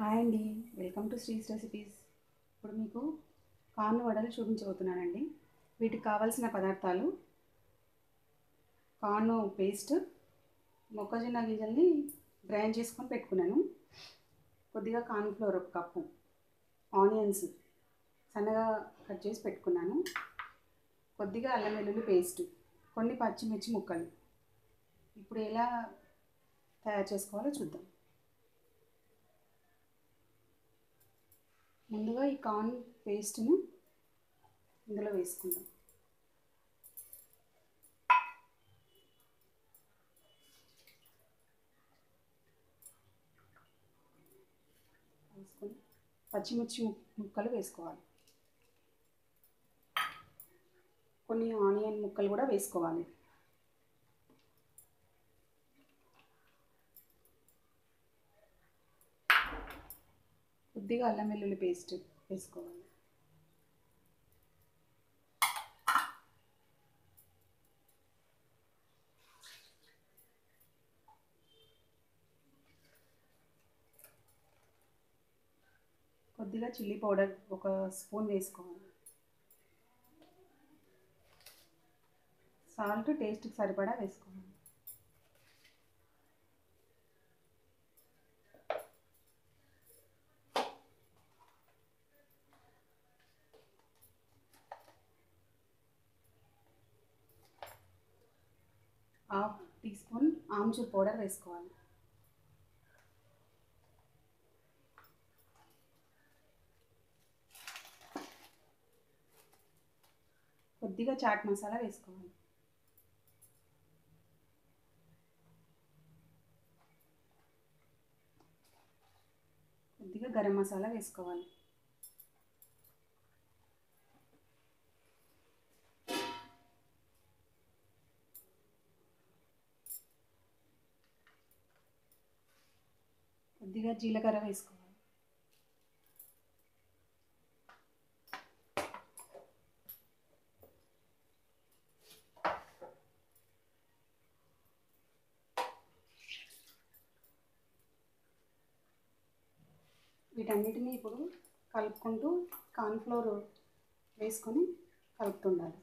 hi అండి welcome to శ్రీస్ recipes ఇప్పుడు మీకు కార్న్ వడలు చూపించబోతున్నానండి వీటికి కావాల్సిన పదార్థాలు కార్న్ పేస్ట్ మొక్కజొన్న గింజల్ని గ్రైండ్ చేసుకొని పెట్టుకున్నాను కొద్దిగా కార్న్ ఫ్లోర్ ఒక కప్పు ఆనియన్స్ సన్నగా కట్ చేసి పెట్టుకున్నాను కొద్దిగా అల్లం వెల్లుల్లి పేస్ట్ కొన్ని పచ్చిమిర్చి ముక్కలు ఇప్పుడు ఎలా తయారు చేసుకోవాలో చూద్దాం ముందుగా ఈ కార్న్ పేస్ట్ను ఇందులో వేసుకుందాం వేసుకొని పచ్చిమిర్చి ముక్- ముక్కలు వేసుకోవాలి కొన్ని ఆనియన్ ముక్కలు కూడా వేసుకోవాలి కొద్దిగా అల్లం వెల్లుల్లి పేస్ట్ వేసుకోవాలి కొద్దిగా చిల్లీ పౌడర్ ఒక స్పూన్ వేసుకోవాలి సాల్ట్ టేస్ట్కి సరిపడా వేసుకోవాలి half teaspoon amchur powder వేసుకోవాలి కొద్దిగా చాట్ మసాలా వేసుకోవాలి కొద్దిగా గరం మసాలా వేసుకోవాలి కొద్దిగా జీలకర్ర వేసుకోవాలి వీటన్నిటిని ఇప్పుడు కలుపుకుంటూ కార్న్ఫ్లోర్ వేసుకొని కలుపుతుండాలి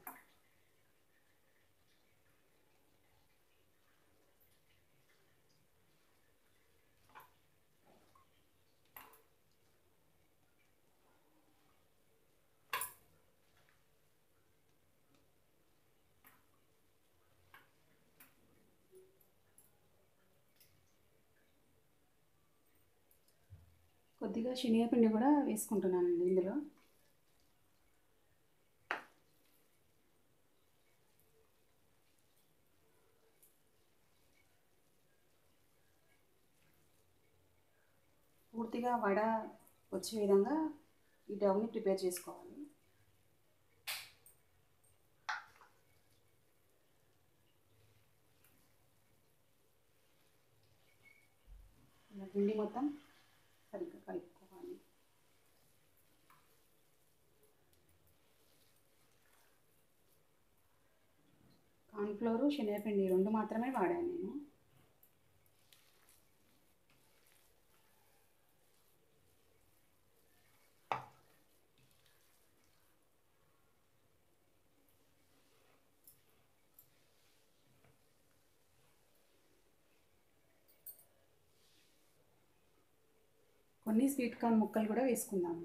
కొద్దిగా శనగపిండి కూడా వేసుకుంటున్నానండి ఇందులో పూర్తిగా వడ వచ్చే విధంగా ఈ డౌని ప్రిపేర్ చేసుకోవాలి ఇలా పిండి మొత్తం సరిగ్గా కలుపుకోవాలి కార్న్ఫ్లోరు శనగపిండి రెండు మాత్రమే వాడాను నేను కొన్ని స్వీట్ కార్న్ ముక్కలు కూడా వేసుకుందాము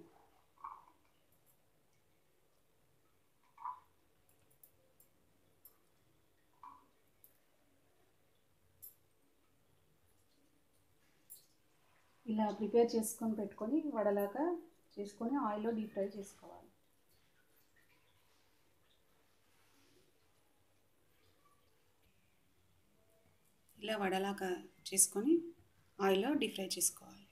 ఇలా ప్రిపేర్ చేసుకొని పెట్టుకొని వడలాగా చేసుకొని ఆయిల్లో డీప్ ఫ్రై చేసుకోవాలి ఇలా వడలాగా చేసుకొని ఆయిల్లో డీప్ ఫ్రై చేసుకోవాలి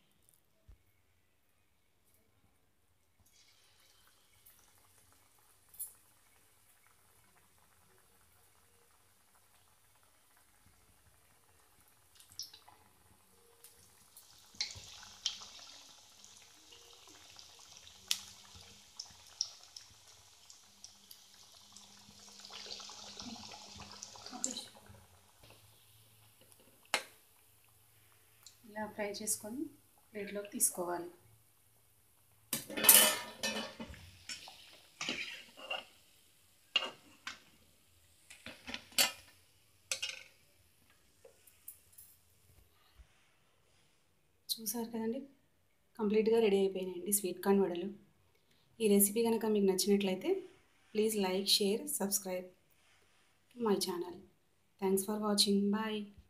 ఇలా ఫ్రై చేసుకొని ప్లేట్లోకి తీసుకోవాలి చూసారు కదండి కంప్లీట్గా రెడీ అయిపోయినాయండి స్వీట్ కార్న్ వడలు ఈ రెసిపీ కనుక మీకు నచ్చినట్లయితే please like share subscribe my channel thanks for watching bye